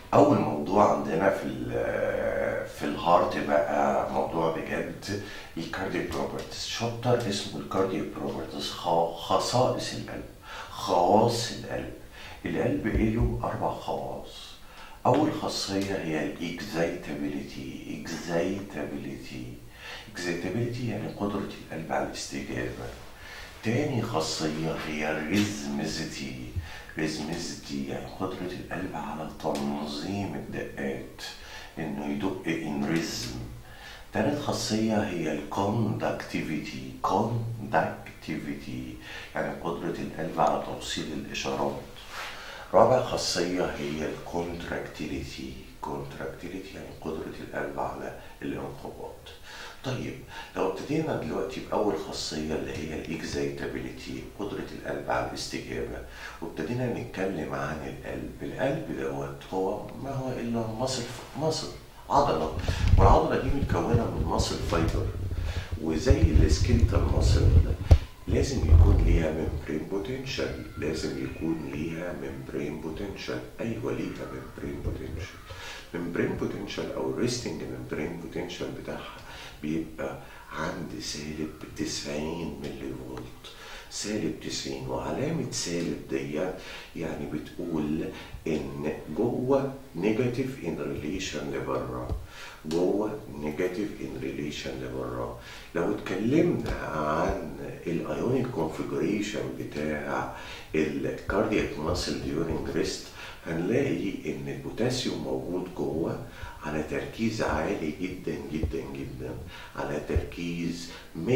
اول موضوع عندنا في ال في الهارت بقى موضوع بجد الكارديو بروبرتيز شابتر اسمه الكارديو بروبرتيز خصائص القلب خواص القلب القلب ايه له اربع خواص اول خاصيه هي الاكزايتابيليتي اكزايتابيليتي اكزايتابيليتي يعني قدره القلب على الاستجابه تاني خاصيه هي الريزمزيتي ريزمزيتي يعني قدره القلب على تنظيم الدقات انه يدق ان ريزم تالت خاصية هي الكوندكتيفيتي كوندكتيفيتي يعني قدرة القلب على توصيل الإشارات رابع خاصية هي الكونتراكتيليتي كونتراكتيليتي يعني قدرة القلب على الانقباض طيب لو ابتدينا دلوقتي بأول خاصية اللي هي الإكزايتابيليتي قدرة القلب على الاستجابة وابتدينا نتكلم عن القلب القلب دوت هو ما هو إلا مصل مصل عضلة والعضلة دي متكونة من مصل فايبر وزي السكيلتال مصل لازم يكون ليها ممبرين بوتنشال لازم يكون ليها ممبرين بوتنشال ايوه ليها ممبرين بوتنشال ممبرين بوتنشال او الريستنج ممبرين بوتنشال بتاعها بيبقى عند سالب 90 ملي فولت سالب 90 وعلامة سالب دي يعني بتقول ان جوه نيجاتيف ان ريليشن لبره جوه نيجاتيف ان ريليشن لبره لو اتكلمنا عن الايونيك كونفيجريشن بتاع الكاردياك ماسل ديورنج ريست هنلاقي ان البوتاسيوم موجود جوه على تركيز عالي جدا جدا جدا على تركيز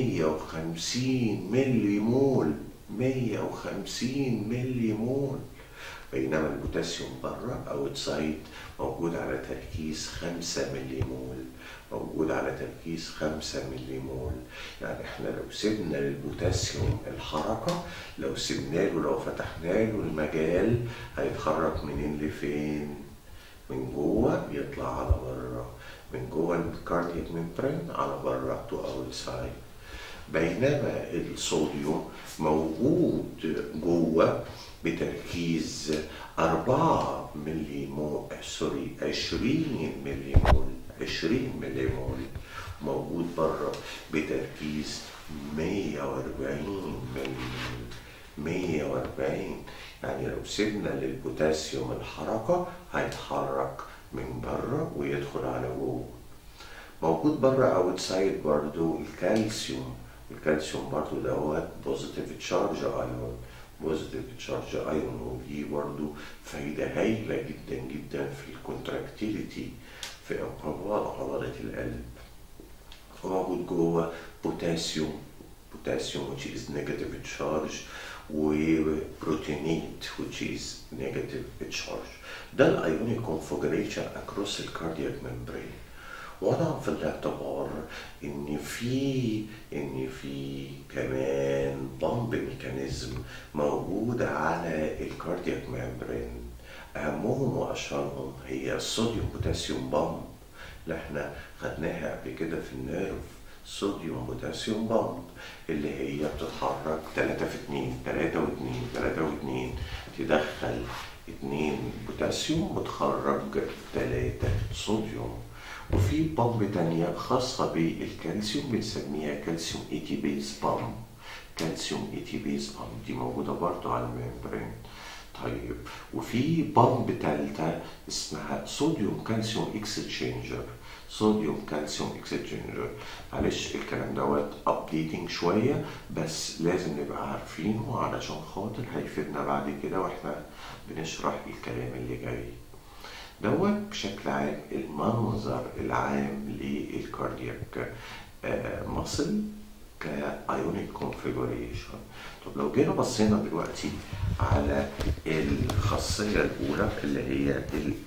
150 ملي مول 150 ملي مول بينما البوتاسيوم بره اوتسايد موجود على تركيز 5 ملي مول موجود على تركيز 5 ملي مول يعني احنا لو سيبنا للبوتاسيوم الحركة لو سيبنا له لو فتحنا له المجال هيتحرك منين لفين من جوه يطلع على بره من جوه الكاردياك ممبرين على بره تو اوتسايد بينما الصوديوم موجود جوه بتركيز 4 ملي مول سوري 20 ملي مول 20 ملي مول موجود بره بتركيز 140 ملي مول 140 يعني لو سيبنا للبوتاسيوم الحركة هيتحرك من بره ويدخل على جوه موجود بره اوتسايد برضو الكالسيوم الكالسيوم برضو دوت بوزيتيف تشارج ايون بوزيتيف تشارج ايون ودي برضو فايدة هايلة جدا جدا في الكونتراكتيليتي في انقباض عضلة القلب وموجود جوه بوتاسيوم بوتاسيوم which is negative charge وبروتينيت which is negative charge ده الايونيك كونفجريشن اكروس الكاردياك ممبرين وضع في الاعتبار ان في ان في كمان بامب ميكانيزم موجود على الكاردياك ممبرين اهمهم واشهرهم هي الصوديوم بوتاسيوم بامب اللي احنا خدناها قبل كده في النيرف صوديوم بوتاسيوم بامب اللي هي بتتحرك 3 في 2 3 و2 3 و2 تدخل 2 بوتاسيوم وتخرج 3 صوديوم وفي بامب تانية خاصة بالكالسيوم بنسميها كالسيوم ايتي بيز بامب كالسيوم ايتي بيز بامب دي موجودة برضو على الممبرين طيب وفي بامب تالتة اسمها صوديوم كالسيوم اكستشينجر صوديوم كالسيوم اكستشينجر معلش الكلام دوت ابديتنج شويه بس لازم نبقى عارفينه علشان خاطر هيفيدنا بعد كده واحنا بنشرح الكلام اللي جاي دوت بشكل عام المنظر العام للكاردياك مصل كايونيك كونفيجوريشن طب لو جينا بصينا دلوقتي على الخاصيه الاولى اللي هي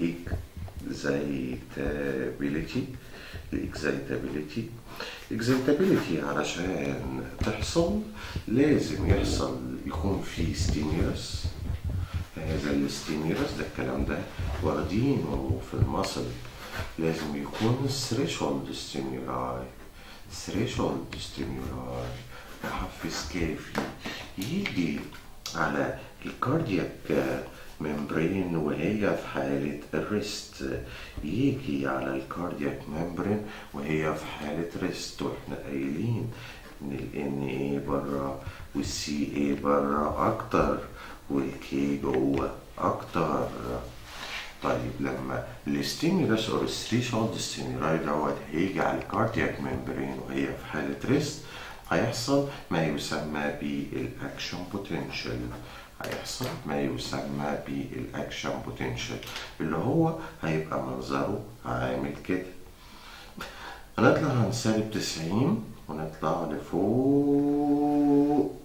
الاكزايتابيليتي الاكزايتابيليتي الاكزايتابيليتي علشان تحصل لازم يحصل يكون في ستيميولس هذا الستيميولس ده الكلام ده واخدينه في المصل لازم يكون ثريشولد ستيمولاي ثريشولد ستيمولاي محفز كافي يجي على الكاردياك ممبرين وهي في حالة الريست يجي على الكاردياك ممبرين وهي في حالة ريست واحنا قايلين ان ال NA بره والسي اي بره اكتر والكي جوه اكتر طيب لما الستيمولس اور الثريشولد ستيمولاي دوت هيجي على الكاردياك ممبرين وهي في حالة ريست هيحصل ما يسمى بالاكشن بوتنشال هيحصل ما يسمى بالاكشن بوتنشال اللي هو هيبقى منظره عامل كده هنطلع عن سالب 90 ونطلع لفوق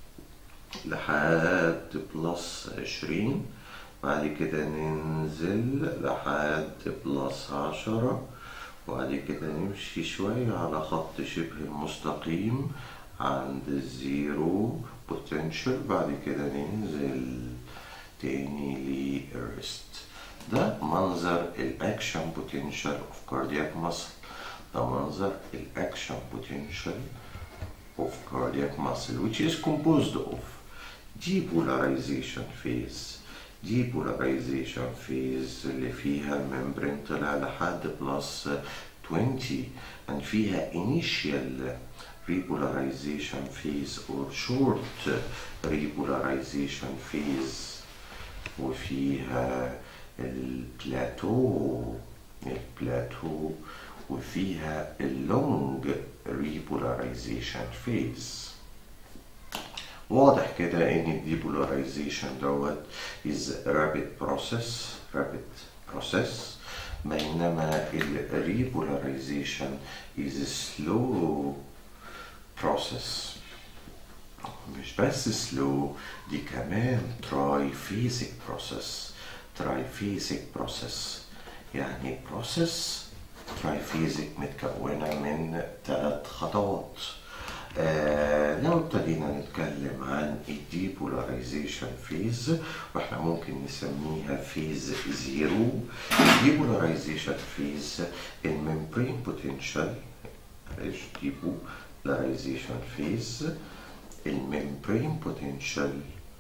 لحد بلس 20 بعد كده ننزل لحد بلس 10 وبعد كده نمشي شوية على خط شبه مستقيم عند الزيرو بوتنشال بعد كده ننزل تاني للريست ده منظر الاكشن بوتنشال اوف كاردياك ماسل ده منظر الاكشن بوتنشال of cardiac muscle which is composed of depolarization phase depolarization phase اللي فيها الممبرين طلع لحد بلس 20 and فيها initial repolarization phase or short repolarization phase وفيها البلاتو البلاتو وفيها اللونج repolarization phase واضح كده ان الديبولاريزيشن دوت is rapid process rapid process بينما الريبولاريزيشن is slow process مش بس slow دي كمان triphasic process triphasic process يعني process triphasic متكونة من ثلاث خطوات آه لو ابتدينا نتكلم عن الديبولاريزيشن فيز واحنا ممكن نسميها فيز زيرو الديبولاريزيشن فيز الممبرين بوتنشال معلش ديبولاريزيشن فيز الممبرين بوتنشال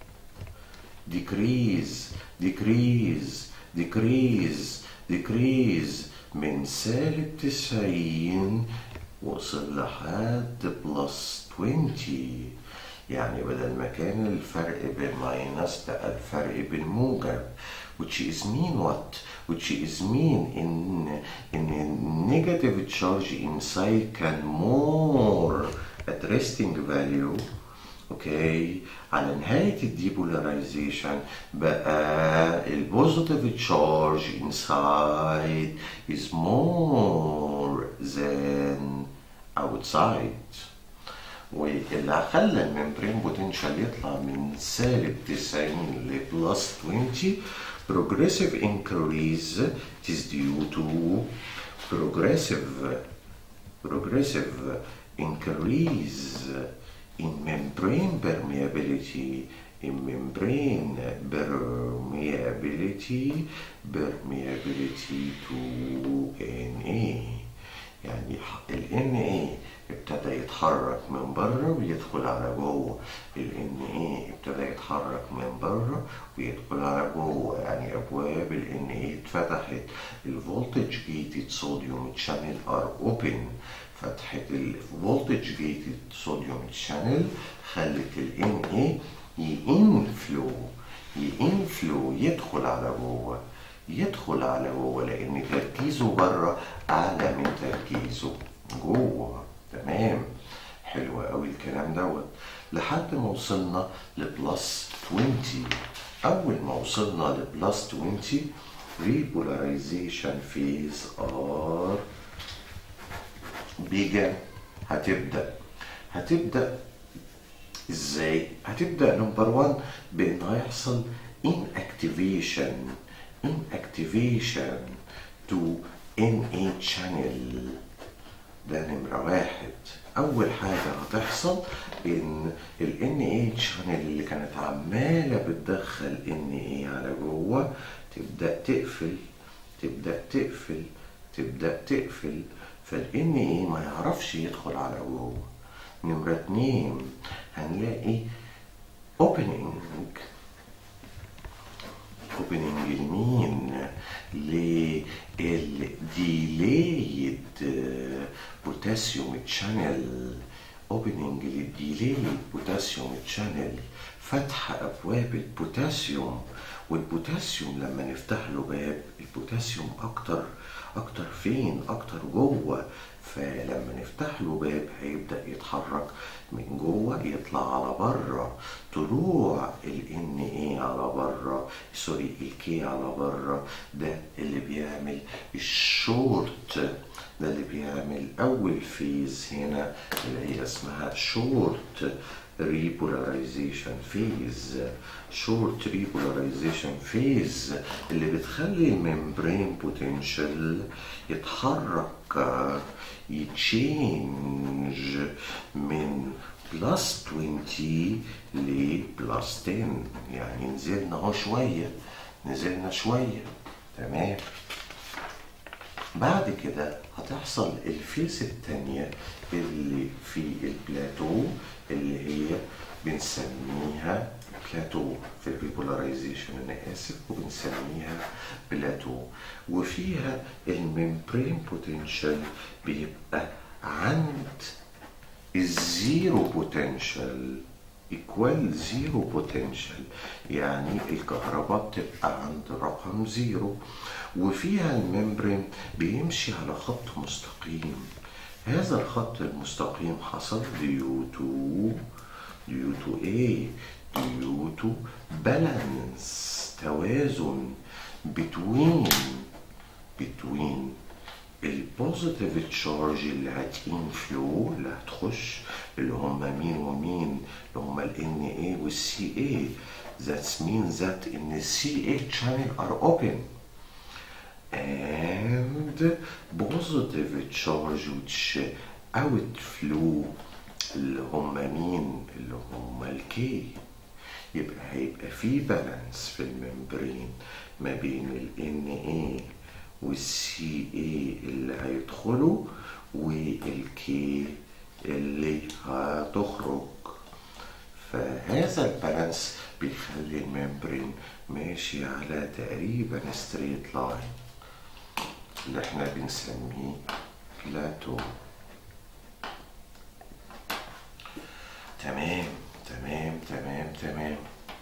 decrease decrease decrease decrease من سالب تسعين وصل لحد بلس 20 يعني بدل ما كان الفرق بالماينس بقى الفرق بالموجب which is mean what which is mean in in negative charge inside can more at resting value اوكي على نهاية الديبولاريزيشن بقى البوزيتيف تشارج inside is more than outside واللي خلى الممبرين بوتنشال يطلع من سالب 90 لبلس 20 progressive increase it is due to progressive progressive increase in membrane permeability in membrane permeability permeability to Na يعني ال Na ابتدى يتحرك من بره ويدخل على جوه ال Na ابتدى يتحرك من بره ويدخل على جوه يعني ابواب ال Na اتفتحت الفولتج جيتد صوديوم شانل ار اوبن فتحة الفولتج جيتد صوديوم شانل خلت ال Na ينفلو ينفلو يدخل على جوه يدخل على جوه لان تركيزه بره اعلى من تركيزه جوه تمام حلو قوي الكلام دوت لحد ما وصلنا لبلس 20 اول ما وصلنا لبلس 20 repolarization phase ار بيجا هتبدا هتبدا ازاي هتبدا نمبر 1 بان هيحصل inactivation inactivation to NA channel ده نمرة واحد أول حاجة هتحصل إن ال NA channel اللي كانت عمالة بتدخل NA على جوه تبدأ تقفل تبدأ تقفل تبدأ تقفل فال NA ما يعرفش يدخل على جوه نمرة اتنين هنلاقي opening اوبننج لمين للديليد بوتاسيوم تشانل اوبننج للديليد بوتاسيوم تشانل فتح ابواب البوتاسيوم والبوتاسيوم لما نفتح له باب البوتاسيوم اكتر اكتر فين اكتر جوه فلما نفتح له باب هيبدا يتحرك من جوه يطلع على بره طلوع ال ان ايه على بره سوري الكي على بره ده اللي بيعمل الشورت ده اللي بيعمل اول فيز هنا اللي هي اسمها شورت ريبولاريزيشن فيز شورت ريبولاريزيشن فيز اللي بتخلي الممبرين بوتنشال يتحرك يتشينج من بلس 20 ل بلس 10 يعني نزلنا اهو شويه نزلنا شويه تمام بعد كده هتحصل الفيز التانية اللي في البلاتو اللي هي بنسميها بلاتو في الريبولاريزيشن انا اسف وبنسميها بلاتو وفيها الممبرين بوتنشال بيبقى عند الزيرو بوتنشال ايكوال زيرو بوتنشال يعني الكهرباء بتبقى عند رقم زيرو وفيها الممبرين بيمشي على خط مستقيم هذا الخط المستقيم حصل ديو تو ديو تو ايه ديو تو بالانس توازن بتوين بتوين البوزيتيف تشارج اللي هتنفلو اللي هتخش اللي هم مين ومين اللي هم ال Na وال Ca that means that in the Ca channel are open and positive charge which outflow اللي هم مين اللي هم الكي يبقى هيبقى في بالانس في الممبرين ما بين ال Na والسي اي اللي هيدخلوا والكي اللي هتخرج فهذا البالانس بيخلي الممبرين ماشي على تقريبا ستريت لاين اللي احنا بنسميه بلاتو تمام تمام تمام تمام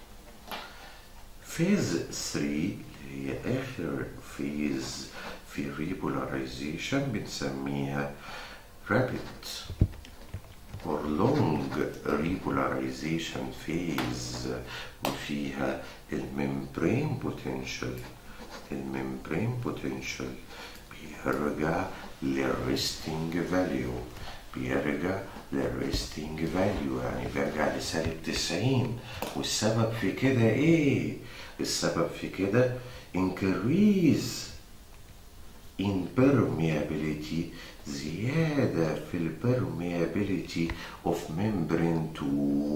فيز 3 هي اخر فيز في الريبولاريزيشن بنسميها rapid or long repolarization phase وفيها الممبرين بوتنشال الممبرين بوتنشال بيرجع للريستنج فاليو بيرجع للريستنج فاليو يعني بيرجع لسالب 90 والسبب في كده ايه؟ السبب في كده increase in permeability زيادة في البرميابيليتي of membrane to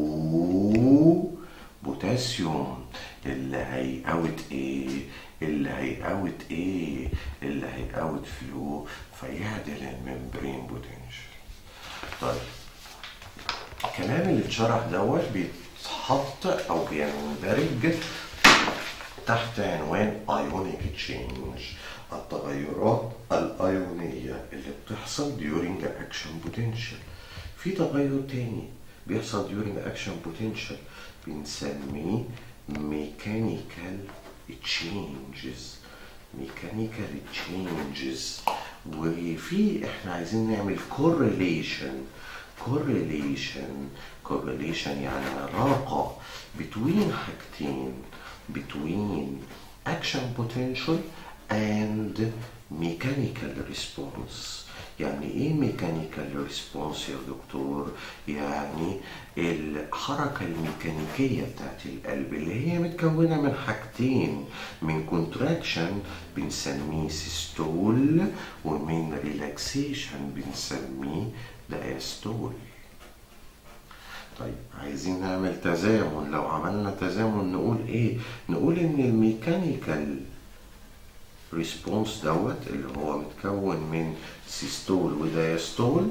بوتاسيوم اللي هيقوت ايه اللي هيقوت ايه اللي هيقوت فلو فيعدل الممبرين بوتنشال طيب الكلام اللي اتشرح دوت بيتحط او بيندرج تحت عنوان ionic change التغيرات الأيونية اللي بتحصل during action potential في تغير تاني بيحصل during action potential بنسميه mechanical changes mechanical changes وفي احنا عايزين نعمل correlation correlation correlation يعني علاقة between حاجتين between action potential and mechanical response يعني ايه mechanical response يا دكتور يعني الحركة الميكانيكية بتاعت القلب اللي هي متكونة من حاجتين من contraction بنسميه systole ومن relaxation بنسميه diastole طيب عايزين نعمل تزامن لو عملنا تزامن نقول ايه نقول ان الميكانيكال ريسبونس دوت اللي هو متكون من سيستول ودايستول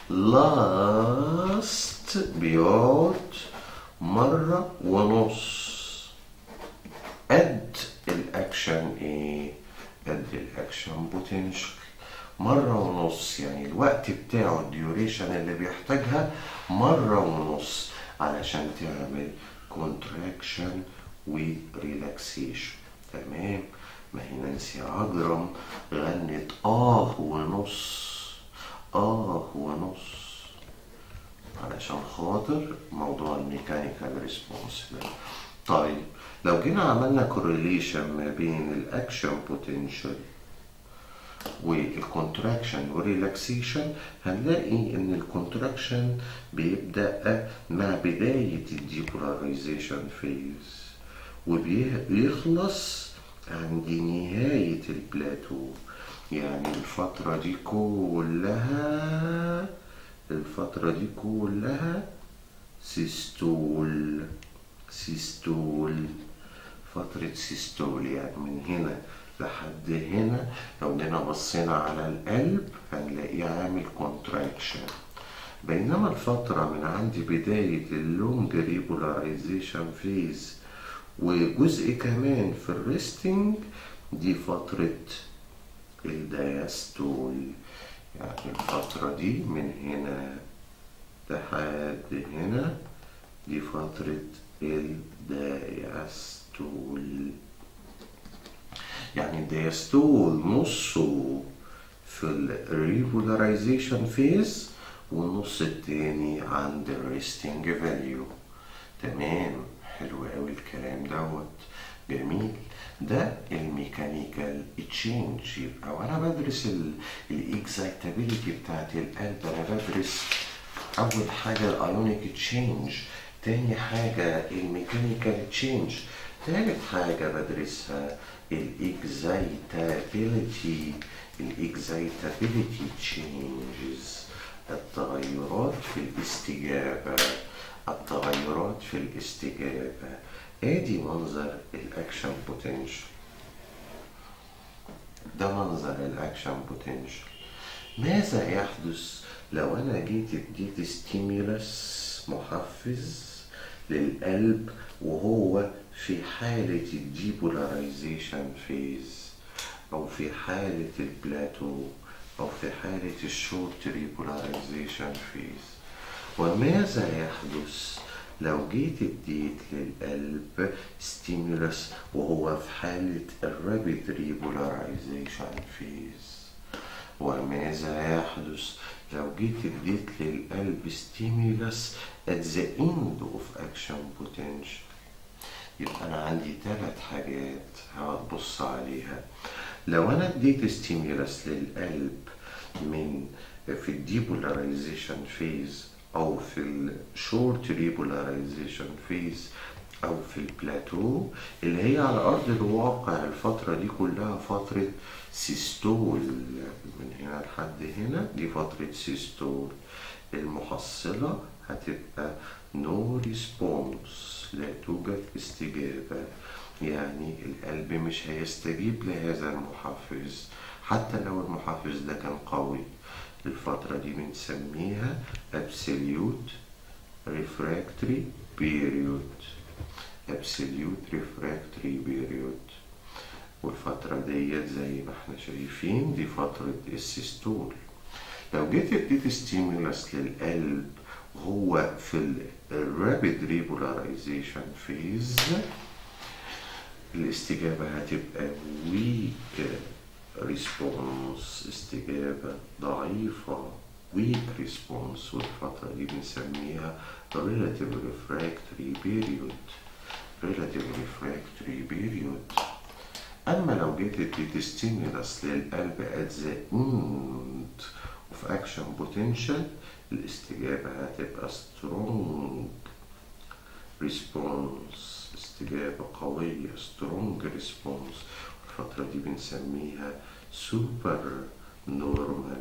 لاست بيقعد مرة ونص قد الاكشن ايه قد الاكشن بوتنشال مرة ونص يعني الوقت بتاعه الديوريشن اللي بيحتاجها مرة ونص علشان تعمل كونتراكشن وريلاكسيشن تمام ما هي نانسي عجرم غنت اه ونص اه ونص علشان خاطر موضوع الميكانيكال ريسبونس ده طيب لو جينا عملنا كورليشن ما بين الاكشن بوتنشال والكونتراكشن والريلاكسيشن هنلاقي ان الكونتراكشن بيبدا مع بدايه الديبولاريزيشن فيز وبيخلص عند نهايه البلاتو يعني الفتره دي كلها الفتره دي كلها سيستول سيستول فتره سيستول يعني من هنا لحد هنا لو جينا بصينا على القلب هنلاقيه عامل كونتراكشن بينما الفترة من عند بداية اللونج ريبولاريزيشن فيز وجزء كمان في الريستنج دي فترة الدايستول يعني الفترة دي من هنا لحد هنا دي فترة الدايستول يعني الديستول نصه في الريبولاريزيشن فيز والنص التاني عند الريستنج فاليو تمام حلو قوي الكلام دوت جميل ده الميكانيكال تشينج يبقى وانا بدرس الاكزايتابيليتي بتاعت القلب انا بدرس اول حاجه الايونيك تشينج تاني حاجه الميكانيكال تشينج تالت حاجه بدرسها الاكزايتابيليتي الاكزايتابيليتي تشينجز التغيرات في الاستجابة التغيرات في الاستجابة ادي منظر الاكشن بوتنشال ده منظر الاكشن بوتنشال ماذا يحدث لو انا جيت اديت ستيمولس محفز للقلب وهو في حالة الديبولاريزيشن فيز أو في حالة البلاتو أو في حالة الشورت ريبولاريزيشن فيز وماذا يحدث لو جيت اديت للقلب ستيمولس وهو في حالة الرابيد ريبولاريزيشن فيز وماذا يحدث لو جيت اديت للقلب ستيمولس at the end of action potential يبقى انا عندي ثلاث حاجات هتبص عليها لو انا اديت ستيمولس للقلب من في الديبولاريزيشن فيز او في الشورت ريبولاريزيشن فيز او في البلاتو اللي هي على ارض الواقع الفتره دي كلها فتره سيستول من هنا لحد هنا دي فتره سيستول المحصله هتبقى نو no ريسبونس لا توجد استجابة يعني القلب مش هيستجيب لهذا المحفز حتى لو المحفز ده كان قوي الفترة دي بنسميها absolute refractory period absolute refractory period والفترة ديت زي ما احنا شايفين دي فترة السيستول لو جيت اديت ستيمولس للقلب هو في الرابيد ريبولاريزيشن فيز الاستجابة هتبقى ويك ريسبونس استجابة ضعيفة ويك ريسبونس والفترة دي بنسميها relative refractory period relative refractory period أما لو جيت اديت ستيمولس للقلب at the end of action potential الاستجابة هتبقى strong response استجابة قوية strong response الفترة دي بنسميها super normal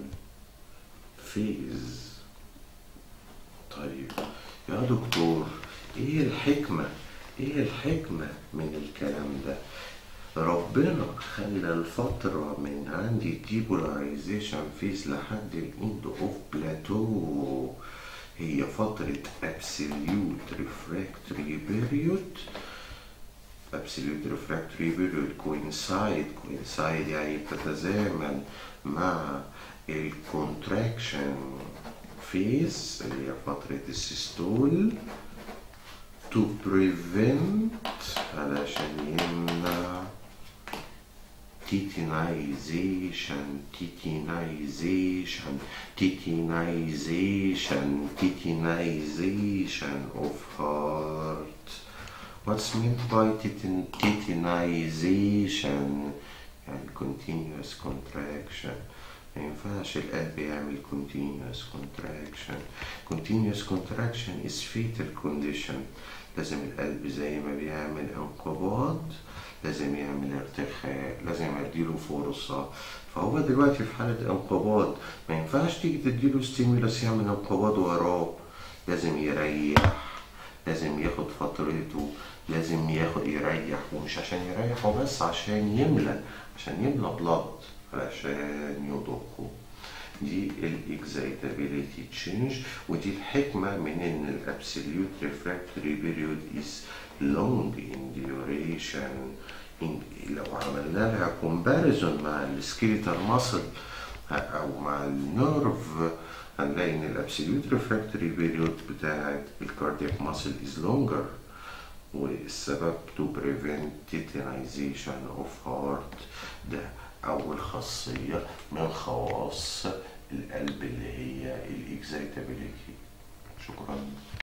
phase طيب يا دكتور ايه الحكمة ايه الحكمة من الكلام ده ربنا خلى الفترة من عندي ديبولاريزيشن فيز لحد الاند اوف بلاتو هي فترة absolute refractory period absolute refractory period coincide coincide يعني بتتزامن مع الكونتراكشن فيز اللي هي فترة السيستول to prevent علشان يمنع titillation titillation titillation titillation of heart what's meant by titin- titillation يعني continuous contraction ما ينفعش القلب يعمل continuous contraction continuous contraction is fatal condition لازم القلب زي ما بيعمل انقباض لازم يعمل ارتخاء لازم اديله فرصة فهو دلوقتي في حالة انقباض ما ينفعش تيجي تديله ستيمولس يعمل انقباض وراه لازم يريح لازم ياخد فترته لازم ياخد يريح ومش عشان يريح وبس عشان يملى عشان يملى بلاد علشان يضخه دي الاكزايتابيليتي تشينج ودي الحكمة من ان الابسوليوت ريفراكتوري بيريود از لونج ان duration إن- لو عملنا لها كومباريزون مع السكيليتال ماسل او مع النيرف هنلاقي ان الابسوليوت ريفراكتوري بيريود بتاعت الكاردياك ماسل از لونجر والسبب to prevent titillation of heart ده أول خاصية من خواص القلب اللي هي الاكزايتابيليتي شكرا